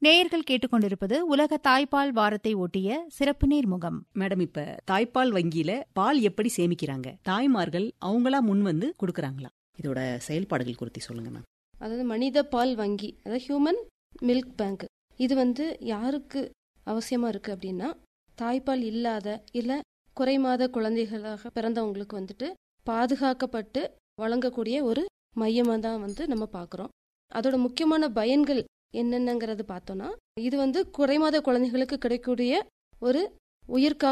நேயர்கள் கேட்டுக்கொண்டிருப்பது உலக தாய்ப்பால் வாரத்தை ஒட்டிய சிறப்பு நேர்முகம் மேடம் இப்ப தாய்ப்பால் வங்கியில பால் எப்படி சேமிக்கிறாங்க தாய்மார்கள் அவங்களா முன் வந்து கொடுக்கறாங்களா இதோட செயல்பாடுகள் குறித்து சொல்லுங்க மேம் அதாவது மனித பால் வங்கி அதாவது ஹியூமன் மில்க் பேங்க் இது வந்து யாருக்கு அவசியமா இருக்கு அப்படின்னா தாய்ப்பால் இல்லாத இல்ல குறைமாத குழந்தைகளாக பிறந்தவங்களுக்கு வந்துட்டு பாதுகாக்கப்பட்டு வழங்கக்கூடிய ஒரு மையமாக தான் வந்து நம்ம பார்க்குறோம் அதோட முக்கியமான பயன்கள் என்னென்னங்கிறது பார்த்தோம்னா இது வந்து குறைமாத குழந்தைகளுக்கு கிடைக்கக்கூடிய ஒரு உயிர்கா